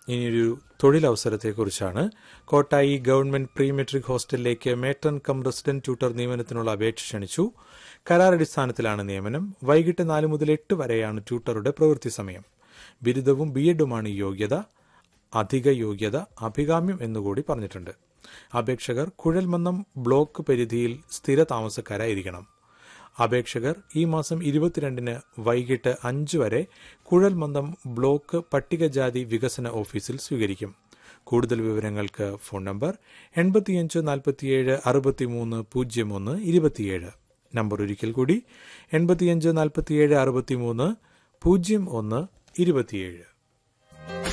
ഇനിയൊരു തൊഴിലവസരത്തെക്കുറിച്ചാണ് Kottayi government pre matric ഹോസ്റ്റലിലേക്ക് മേട്രൺ കം റെസിഡന്റ് ട്യൂട്ടർ നിയമനത്തിനുള്ള അപേക്ഷ ക്ഷണിച്ചു കരാറടിസ്ഥാനത്തിലാണ് നിയമനം വൈകിട്ട് നാല് മുതൽ എട്ട് വരെയാണ് ട്യൂട്ടറുടെ പ്രവൃത്തി സമയം ബിരുദവും ബി എഡുമാണ് യോഗ്യത അധിക യോഗ്യത അഭികാമ്യം എന്നുകൂടി പറഞ്ഞിട്ടുണ്ട് അപേക്ഷകർ കുഴൽമന്നം ബ്ലോക്ക് പരിധിയിൽ സ്ഥിര താമസക്കാരായിരിക്കണം അപേക്ഷകർ ഈ മാസം ഇരുപത്തിരണ്ടിന് വൈകിട്ട് അഞ്ച് വരെ കുഴൽമന്ദം ബ്ലോക്ക് പട്ടികജാതി വികസന ഓഫീസിൽ സ്വീകരിക്കും കൂടുതൽ വിവരങ്ങൾക്ക് ഫോൺ നമ്പർ എൺപത്തിയഞ്ച് നാൽപ്പത്തിയേഴ് അറുപത്തിമൂന്ന് പൂജ്യം ഒന്ന് ഇരുപത്തിയേഴ് നമ്പർ ഒരിക്കൽ കൂടി എൺപത്തിയഞ്ച് നാൽപ്പത്തിയേഴ് അറുപത്തിമൂന്ന് പൂജ്യം ഒന്ന് ഇരുപത്തിയേഴ്